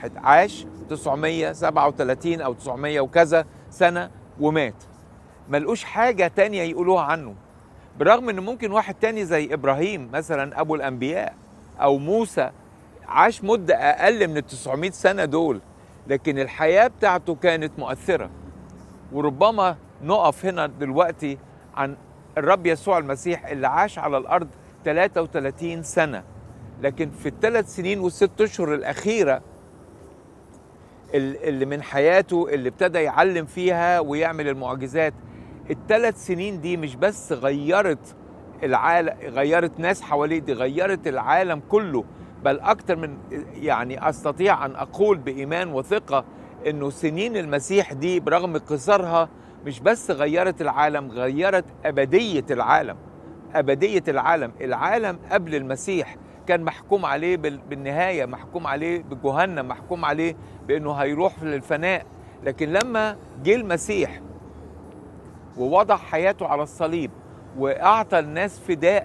واحد عاش 937 او 900 وكذا سنه ومات ملقوش حاجه تانية يقولوها عنه برغم ان ممكن واحد تاني زي ابراهيم مثلا ابو الانبياء او موسى عاش مده اقل من ال 900 سنه دول لكن الحياه بتاعته كانت مؤثره وربما نقف هنا دلوقتي عن الرب يسوع المسيح اللي عاش على الارض 33 سنه لكن في الثلاث سنين والست اشهر الاخيره ال- اللي من حياته اللي ابتدى يعلم فيها ويعمل المعجزات الثلاث سنين دي مش بس غيرت العالم غيرت ناس حواليه دي غيرت العالم كله بل اكتر من يعني استطيع ان اقول بايمان وثقه انه سنين المسيح دي برغم قصرها مش بس غيرت العالم غيرت ابديه العالم ابديه العالم العالم قبل المسيح كان محكوم عليه بال- بالنهايه محكوم عليه بجهنم محكوم عليه بانه هيروح للفناء لكن لما جه المسيح ووضع حياته على الصليب واعطى الناس فداء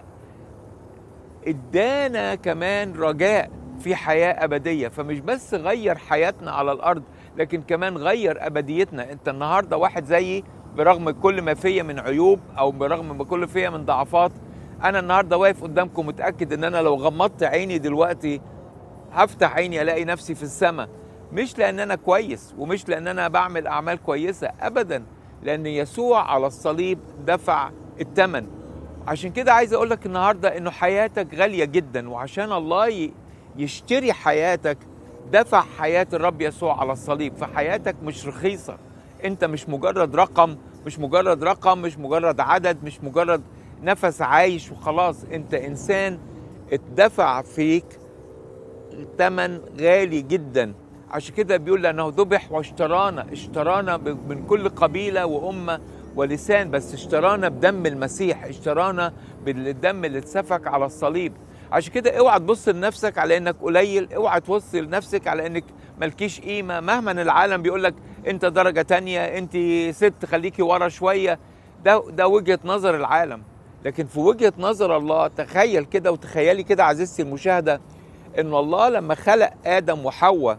ادانا كمان رجاء في حياه ابديه فمش بس غير حياتنا على الارض لكن كمان غير ابديتنا انت النهارده واحد زيي برغم كل ما فيا من عيوب او برغم ما كل فيا من ضعفات انا النهارده واقف قدامكم متاكد ان انا لو غمضت عيني دلوقتي هفتح عيني الاقي نفسي في السماء مش لان انا كويس ومش لان انا بعمل اعمال كويسه ابدا لان يسوع على الصليب دفع الثمن عشان كده عايز اقول لك النهارده انه حياتك غاليه جدا وعشان الله ي- يشتري حياتك دفع حياه الرب يسوع على الصليب فحياتك مش رخيصه انت مش مجرد رقم مش مجرد رقم مش مجرد عدد مش مجرد نفس عايش وخلاص انت انسان اتدفع فيك ثمن غالي جدا عشان كده بيقول لانه ذبح واشترانا اشترانا ب- من كل قبيله وامه ولسان بس اشترانا بدم المسيح اشترانا بالدم اللي اتسفك على الصليب عشان كده اوعى تبص لنفسك على انك قليل اوعى تبص لنفسك على انك ملكيش قيمه مهما العالم بيقول لك انت درجه تانية انت ست خليكي ورا شويه ده ده وجهه نظر العالم لكن في وجهه نظر الله تخيل كده وتخيلي كده عزيزتي المشاهده ان الله لما خلق ادم وحواء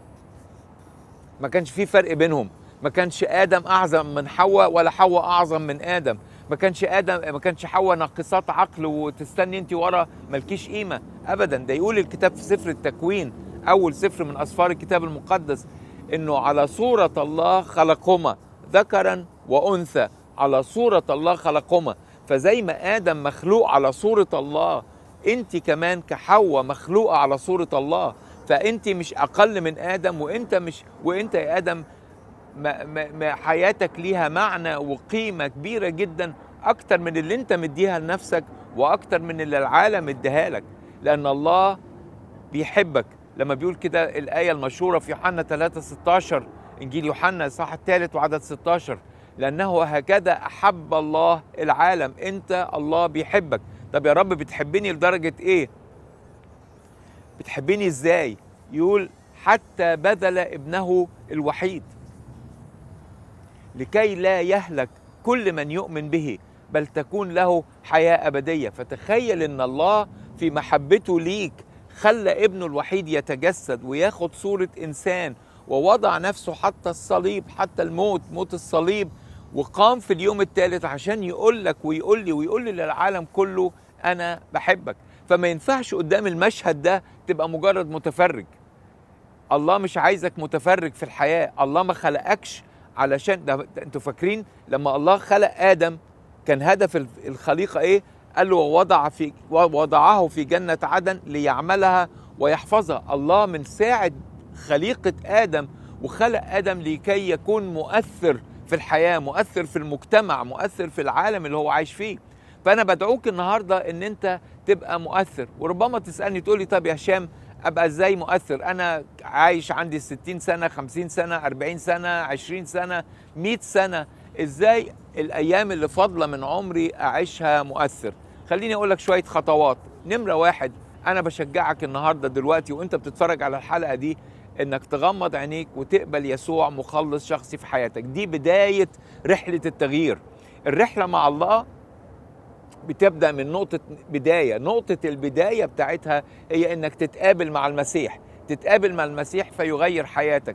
ما كانش في فرق بينهم ما كانش ادم اعظم من حواء ولا حواء اعظم من ادم ما كانش ادم ما كانش حواء ناقصات عقل وتستني انت ورا مالكيش قيمه ابدا ده يقول الكتاب في سفر التكوين اول سفر من اسفار الكتاب المقدس انه على صوره الله خلقهما ذكرا وانثى على صوره الله خلقهما فزي ما ادم مخلوق على صوره الله انت كمان كحواء مخلوقه على صوره الله فانت مش اقل من ادم وانت مش وانت يا ادم ما ما ما حياتك ليها معنى وقيمه كبيره جدا اكتر من اللي انت مديها لنفسك واكتر من اللي العالم اديها لك لان الله بيحبك لما بيقول كده الايه المشهوره في يوحنا 3 16 انجيل يوحنا الصح الثالث وعدد 16 لانه هكذا احب الله العالم انت الله بيحبك طب يا رب بتحبني لدرجه ايه بتحبني ازاي يقول حتى بذل ابنه الوحيد لكي لا يهلك كل من يؤمن به بل تكون له حياه ابديه فتخيل ان الله في محبته ليك خلى ابنه الوحيد يتجسد وياخد صوره انسان ووضع نفسه حتى الصليب حتى الموت موت الصليب وقام في اليوم الثالث عشان يقول لك ويقول لي ويقول لي للعالم كله انا بحبك فما ينفعش قدام المشهد ده تبقى مجرد متفرج الله مش عايزك متفرج في الحياه الله ما خلقكش علشان ده ده انتوا فاكرين لما الله خلق ادم كان هدف ال- الخليقه ايه قال له ووضع في وضعه في جنه عدن ليعملها ويحفظها الله من ساعه خليقه ادم وخلق ادم لكي يكون مؤثر في الحياه مؤثر في المجتمع مؤثر في العالم اللي هو عايش فيه فانا بدعوك النهارده ان انت تبقى مؤثر وربما تسالني تقول لي طب يا هشام ابقى ازاي مؤثر انا عايش عندي 60 سنه 50 سنه 40 سنه 20 سنه 100 سنه ازاي الايام اللي فاضله من عمري اعيشها مؤثر خليني اقول لك شويه خطوات نمره واحد انا بشجعك النهارده دلوقتي وانت بتتفرج على الحلقه دي انك تغمض عينيك وتقبل يسوع مخلص شخصي في حياتك دي بدايه رحله التغيير الرحله مع الله بتبدا من نقطه بدايه نقطه البدايه بتاعتها هي انك تتقابل مع المسيح تتقابل مع المسيح فيغير حياتك